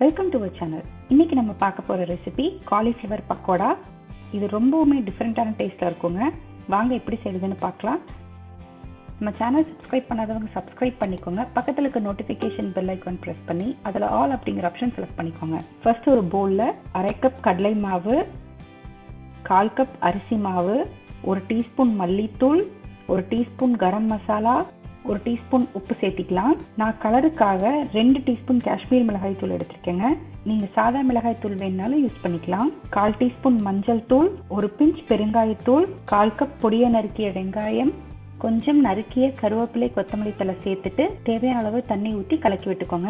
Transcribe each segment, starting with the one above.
welcome to our channel இன்னைக்கு நம்ம பார்க்க போற ரெசிபி காலிஃப்ளவர் பக்கோடா இது ரொம்பவுமே டிஃப்ரெண்ட்டான டேஸ்ட்ல இருக்குங்க வாங்க எப்படி செய்யுதுன்னு பார்க்கலாம் நம்ம சேனல் சப்ஸ்கிரைப் பண்ணாதவங்க சப்ஸ்கிரைப் பண்ணிக்கோங்க பக்கத்தில் இருக்க நோட்டிஃபிகேஷன் பெல் ஐக்கான் ப்ரெஸ் பண்ணி அதில் ஆல் அப்படிங்கிற ஆப்ஷன் செலக்ட் பண்ணிக்கோங்க ஃபர்ஸ்ட் ஒரு பவுலில் அரை கப் கடலை மாவு கால் கப் அரிசி மாவு ஒரு டீஸ்பூன் மல்லித்தூள் ஒரு டீஸ்பூன் கரம் மசாலா ஒரு டீஸ்பூன் உப்பு சேர்த்திக்கலாம் நான் கலருக்காக ரெண்டு டீஸ்பூன் காஷ்மீர் மிளகாய் தூள் எடுத்திருக்கேங்க நீங்க சாதா மிளகாய் தூள் வேணாலும் யூஸ் பண்ணிக்கலாம் கால் டீஸ்பூன் மஞ்சள் தூள் ஒரு பிஞ்ச் பெருங்காயத்தூள் கால் கப் பொடிய நறுக்கிய வெங்காயம் கொஞ்சம் நறுக்கிய கருவேப்பிலை கொத்தமல்லி தலை சேர்த்துட்டு தேவையான அளவு தண்ணி ஊற்றி கலக்கி விட்டுக்கோங்க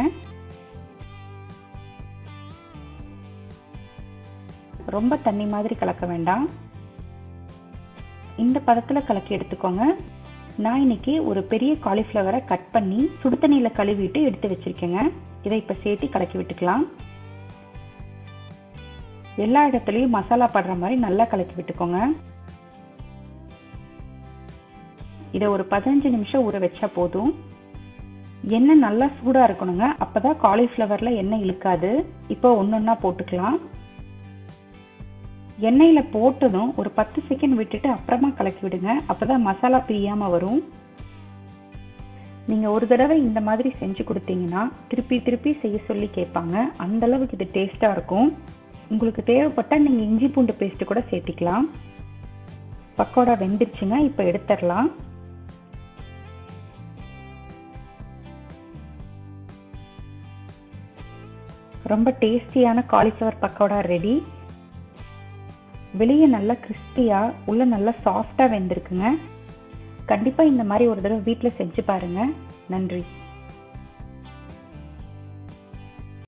ரொம்ப தண்ணி மாதிரி கலக்க வேண்டாம் இந்த பதத்தில் கலக்கி எடுத்துக்கோங்க நான் இன்னைக்கு ஒரு பெரிய காலிஃப்ளவரை கட் பண்ணி சுடு தண்ணியில் கழுவிட்டு எடுத்து வச்சிருக்கேங்க இதை இப்போ சேர்த்து கலக்கி விட்டுக்கலாம் எல்லா இடத்துலையும் மசாலா படுற மாதிரி நல்லா கலக்கி விட்டுக்கோங்க இதை ஒரு பதினஞ்சு நிமிஷம் ஊற வச்சா போதும் எண்ணெய் நல்லா சூடாக இருக்கணுங்க அப்போதான் காலிஃப்ளவரில் எண்ணெய் இழுக்காது இப்போ ஒன்று ஒன்றா போட்டுக்கலாம் எண்ணெயில் போட்டதும் ஒரு பத்து செகண்ட் விட்டுட்டு அப்புறமா கலக்கி விடுங்க அப்போதான் மசாலா பிரியாமல் வரும் நீங்கள் ஒரு தடவை இந்த மாதிரி செஞ்சு கொடுத்தீங்கன்னா திருப்பி திருப்பி செய்ய சொல்லி கேட்பாங்க அந்த அளவுக்கு இது டேஸ்ட்டாக இருக்கும் உங்களுக்கு தேவைப்பட்டால் நீங்கள் இஞ்சி பூண்டு பேஸ்ட்டு கூட சேர்த்திக்கலாம் பக்கோடா வெந்துருச்சுங்க இப்போ எடுத்துடலாம் ரொம்ப டேஸ்டியான காலிஃப்ளவர் பக்கோடா ரெடி வெளியே நல்லா கிறிஸ்பியாக உள்ள நல்லா சாஃப்டாக வெந்திருக்குங்க கண்டிப்பாக இந்த மாதிரி ஒரு தடவை வீட்டில் செஞ்சு பாருங்கள் நன்றி